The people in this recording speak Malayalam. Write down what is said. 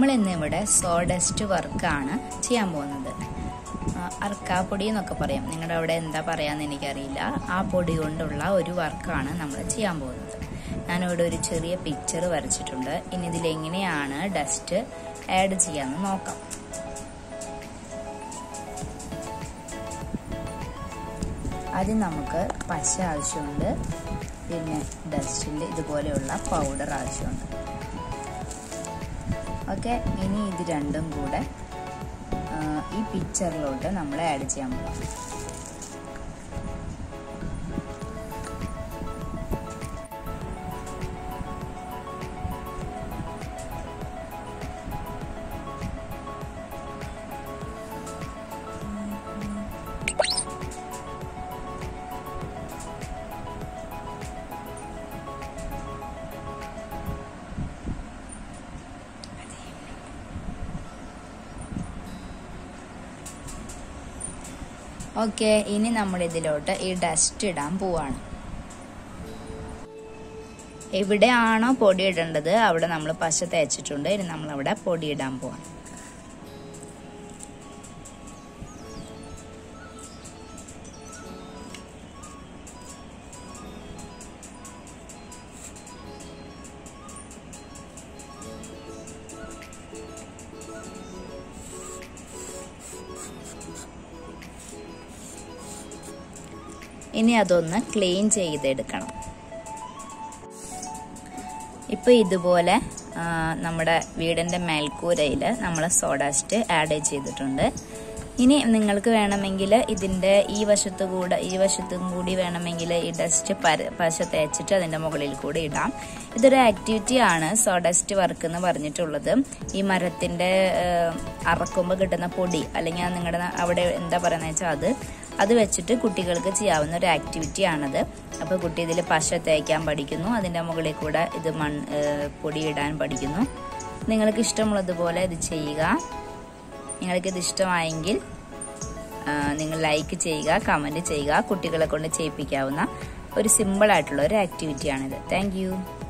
നമ്മൾ ഇന്നിവിടെ സോഡസ്റ്റ് വർക്കാണ് ചെയ്യാൻ പോകുന്നത് ആ, അർക്കാപ്പൊടി എന്നൊക്കെ പറയാം നിങ്ങളുടെ അവിടെ എന്താ പറയാന്ന് എനിക്കറിയില്ല ആ പൊടി കൊണ്ടുള്ള ഒരു വർക്കാണ് നമ്മൾ ചെയ്യാൻ പോകുന്നത് ഞാനിവിടെ ഒരു ചെറിയ പിക്ചർ വരച്ചിട്ടുണ്ട് ഇനി ഇതിൽ എങ്ങനെയാണ് ഡസ്റ്റ് ആഡ് ചെയ്യാമെന്ന് നോക്കാം ആദ്യം നമുക്ക് പശ ആവശ്യമുണ്ട് പിന്നെ ഡസ്റ്റിൻ്റെ ഇതുപോലെയുള്ള പൗഡർ ആവശ്യമുണ്ട് ഓക്കെ ഇനി ഇത് രണ്ടും കൂടെ ആ, ഈ പിക്ചറിലോട്ട് നമ്മൾ ആഡ് ചെയ്യാൻ പോകാം ഓക്കെ ഇനി നമ്മൾ ഇതിലോട്ട് ഈ ഡസ്റ്റ് ഇടാൻ പോവാണ് എവിടെയാണോ പൊടി ഇടേണ്ടത് അവിടെ നമ്മൾ പശ തേച്ചിട്ടുണ്ട് ഇനി നമ്മൾ അവിടെ പൊടി ഇടാൻ പോവാണ് ഇനി അതൊന്ന് ക്ലീൻ ചെയ്തെടുക്കണം ഇപ്പോൾ ഇതുപോലെ ആ, നമ്മുടെ വീടിൻ്റെ മേൽക്കൂരയിൽ നമ്മൾ സോഡാസ്റ്റ് ആഡ് ചെയ്തിട്ടുണ്ട് ഇനി നിങ്ങൾക്ക് വേണമെങ്കിൽ ഇതിൻ്റെ ഈ വശത്തു കൂടെ ഈ വശത്തും കൂടി വേണമെങ്കിൽ ഈ ഡസ്റ്റ് പര പശ തേച്ചിട്ട് അതിൻ്റെ മുകളിൽ കൂടി ഇടാം ഇതൊരു ആക്ടിവിറ്റി ആണ് സോഡസ്റ്റ് വർക്ക് എന്ന് പറഞ്ഞിട്ടുള്ളത് ഈ മരത്തിൻ്റെ അറക്കുമ്പോൾ കിട്ടുന്ന പൊടി അല്ലെങ്കിൽ നിങ്ങളുടെ അവിടെ എന്താ പറയുന്നത് വെച്ചാൽ അത് അത് വെച്ചിട്ട് കുട്ടികൾക്ക് ചെയ്യാവുന്ന ഒരു ആക്ടിവിറ്റി ആണത് അപ്പോൾ കുട്ടി ഇതിൽ പശ തേക്കാൻ പഠിക്കുന്നു അതിൻ്റെ മുകളിൽ കൂടെ ഇത് മൺ ഏഹ് പൊടിയിടാൻ പഠിക്കുന്നു നിങ്ങൾക്ക് ഇഷ്ടമുള്ളതുപോലെ ഇത് ചെയ്യുക നിങ്ങൾക്കിത് ഇഷ്ടമായെങ്കിൽ ആ, നിങ്ങൾ ലൈക്ക് ചെയ്യുക കമൻറ്റ് ചെയ്യുക കുട്ടികളെ കൊണ്ട് ചെയ്യിപ്പിക്കാവുന്ന ഒരു സിമ്പിൾ ആയിട്ടുള്ള ഒരു ആക്ടിവിറ്റിയാണിത് താങ്ക്